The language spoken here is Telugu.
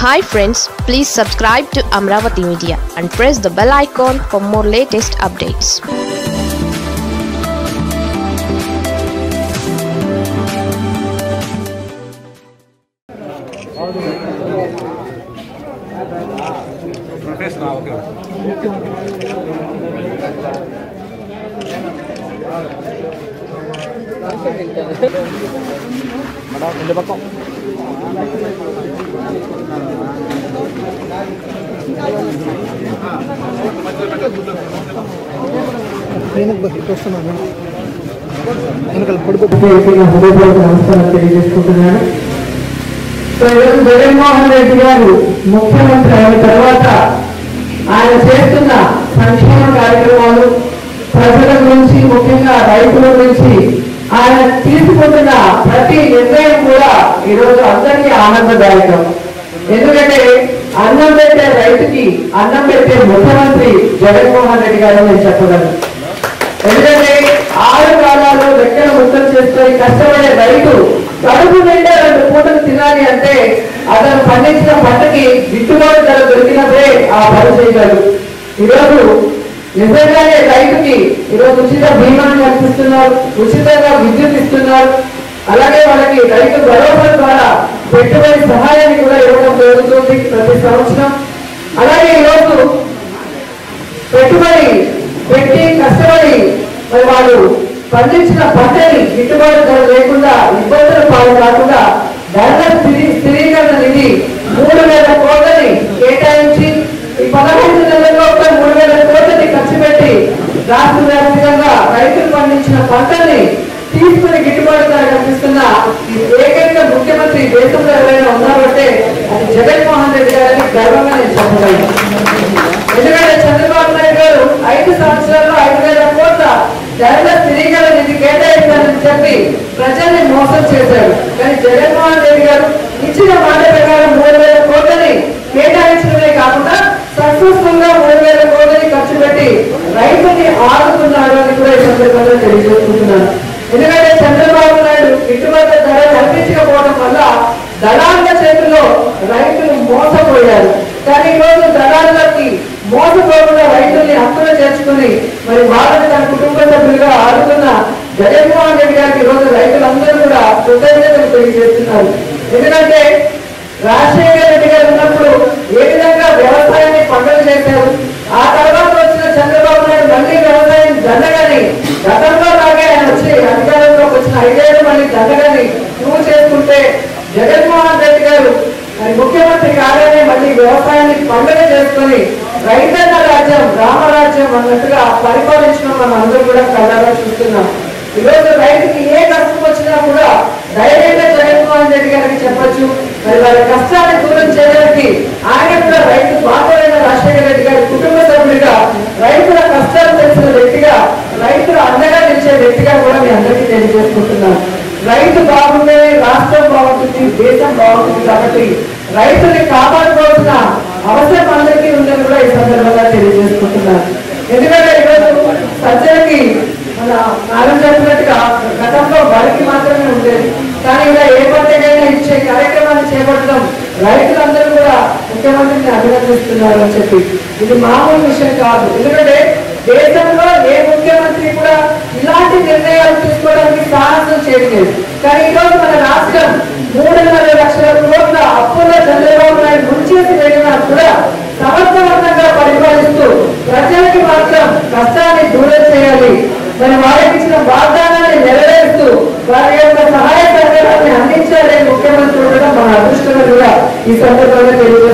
hi friends please subscribe to Amaravati media and press the bell icon for more latest updates professor okay వెనక ఇటు వస్తున్నాను వెనకాల పడుకో వ్యక్తిగా హృదయపూర్వక నమస్కారం తెలియజేసుకుంటున్నాను సో ఈరోజు జగన్మోహన్ రెడ్డి గారు ముఖ్యమంత్రి అయిన తర్వాత ఆయన చేస్తున్న సంక్షేమ కార్యక్రమాలు ప్రజల గురించి ముఖ్యంగా రైతుల గురించి ఆయన తీసుకుంటున్న ప్రతి నిర్ణయం కూడా ఈరోజు అందరికీ ఆనందదాయకం ఎందుకంటే అన్నం పెట్టే రైతుకి అన్నం పెట్టే ముఖ్యమంత్రి జగన్మోహన్ రెడ్డి గారు నేను చెప్పగలను ఎందుకంటే ఆరు కాలాల్లో రెక్కల ముక్కలు చేసుకొని కష్టపడే రైతు కడుపు నిండా రెండు పూటలు తినాలి అంటే అతను పండించిన పంటకి గిట్టుబాటు ధర దొరికినప్పుడే ఆ పని చేయగలరు ఈరోజు నిజంగానే రైతుకి ఈరోజు ఉచిత బీమాను కల్పిస్తున్నారు ఉచితంగా విద్యుత్ ఇస్తున్నారు అలాగే వాళ్ళకి రైతు భరోసా ద్వారా పెట్టుబడి సహాయాన్ని కూడా ఇవ్వడం జరుగుతుంది ప్రతి సంవత్సరం అలాగే ఈరోజు పెట్టుబడి పెట్టి కష్టపడి మరి వాళ్ళు పండించిన పంటని గిట్టుబాటు ధర లేకుండా ఇబ్బందుల పాలు కాకుండా ధరల స్థిరీ స్థిరీకరణ నిధి మూడు వేల కోట్లని కేటాయించి ఈ పదహైదు నెలల్లో ఒక మూడు వేల కోట్లని ఖర్చు పెట్టి రాష్ట్ర వ్యాప్తంగా రైతులు పండించిన పంటల్ని తీసుకుని గిట్టుబాటు ధర కల్పిస్తున్న ఈ ఏకైక ముఖ్యమంత్రి దేశంలో ఎవరైనా ఉన్నారంటే అది జగన్మోహన్ రెడ్డి గారిని గర్వంగా నేను చెప్పగలను ఎందుకంటే చంద్రబాబు నాయుడు గారు ఐదు సంవత్సరాల్లో ఐదు వేల కోట్ల ధరల స్థిరీకరణ నిధి కేటాయించాలని చెప్పి ప్రజల్ని మోసం చేశారు కానీ జగన్మోహన్ రెడ్డి గారు ఇచ్చిన మాట ప్రకారం మూడు వేల కోట్లని కేటాయించడమే కాకుండా సక్సెస్ఫుల్ గా మూడు వేల కోట్లని ఖర్చు పెట్టి రైతుని ఆదుకున్నారు అని కూడా ఈ సందర్భంగా తెలియజేసుకుంటున్నాను ఎందుకంటే చంద్రబాబు నాయుడు గిట్టుబాటు ధర కల్పించకపోవడం వల్ల దళారుల చేతుల్లో రైతులు మోసపోయారు కానీ ఈరోజు దళారులకి మోసపోకుండా రైతుల్ని హక్కులు చేర్చుకుని మరి వాళ్ళని తన కుటుంబ సభ్యులుగా ఆడుతున్న జగన్మోహన్ రెడ్డి గారికి ఈరోజు రైతులందరూ కూడా కృతజ్ఞతలు తెలియజేస్తున్నారు ఎందుకంటే రాజశేఖర రెడ్డి గారు ఉన్నప్పుడు ఏ విధంగా వ్యవసాయాన్ని పండుగ చేశారు ఆ తర్వాత వచ్చిన చంద్రబాబు నాయుడు మళ్ళీ వ్యవసాయం దండగాని గతంలో లాగే ఆయన వచ్చి అధికారంలోకి వచ్చిన ఐదేళ్ళు మళ్ళీ దండగాని నువ్వు చేసుకుంటే జగన్మోహన్ రెడ్డి గారు మరి ముఖ్యమంత్రి కాగానే మళ్ళీ వ్యవసాయాన్ని పండుగ చేసుకొని రైతన్న రాజ్యం రామరాజ్యం అన్నట్టుగా పరిపాలించడం మనం అందరూ కూడా కళ్ళగా చూస్తున్నాం ఈరోజు రైతుకి ఏ కష్టం వచ్చినా కూడా ధైర్యంగా జగన్మోహన్ రెడ్డి గారికి చెప్పొచ్చు మరి వారి కష్టాన్ని దూరం చేయడానికి ఆయన కూడా రైతు బాధలైన రాజశేఖర రెడ్డి గారి కుటుంబ సభ్యుడిగా రైతుల కష్టాలు తెలిసిన వ్యక్తిగా రైతుల అండగా నిలిచే వ్యక్తిగా కూడా మీ అందరికీ తెలియజేసుకుంటున్నాను రైతు బాగుంటే రాష్ట్రం బాగుంటుంది దేశం బాగుంటుంది కాబట్టి రైతుని కాపాడుకోవాల్సిన అవసరం అందరికీ ఉందని కూడా ఈ సందర్భంగా తెలియజేసుకుంటున్నాను ఎందుకంటే ఈరోజు సజ్జలకి మన నారాయణ చెప్పినట్టుగా గతంలో బలికి మాత్రమే ఉండేది కానీ ఇలా ఏ పంటకైనా ఇచ్చే కార్యక్రమాన్ని చేపట్టడం రైతులందరూ కూడా ముఖ్యమంత్రిని అభినందిస్తున్నారు అని చెప్పి ఇది మామూలు విషయం కాదు ఎందుకంటే దేశంలో ఏ ముఖ్యమంత్రి కూడా ఇలాంటి నిర్ణయాలు తీసుకోవడానికి సాహసం చేయలేదు కానీ ఈరోజు మన రాష్ట్రం మూడున్నర లక్షల కోట్ల అప్పుల్లో చంద్రబాబు నాయుడు ముంచేసి వెళ్ళినా కూడా సమర్థవంతంగా పరిపాలిస్తూ ప్రజలకి మాత్రం కష్టాన్ని దూరం చేయాలి మరి వారికి ఇచ్చిన వాగ్దానాన్ని నెరవేరుస్తూ వారి యొక్క సహాయ సహకారాన్ని అందించాలని ముఖ్యమంత్రి ఉండడం మన అదృష్టంగా కూడా ఈ సందర్భంగా తెలియజేస్తున్నారు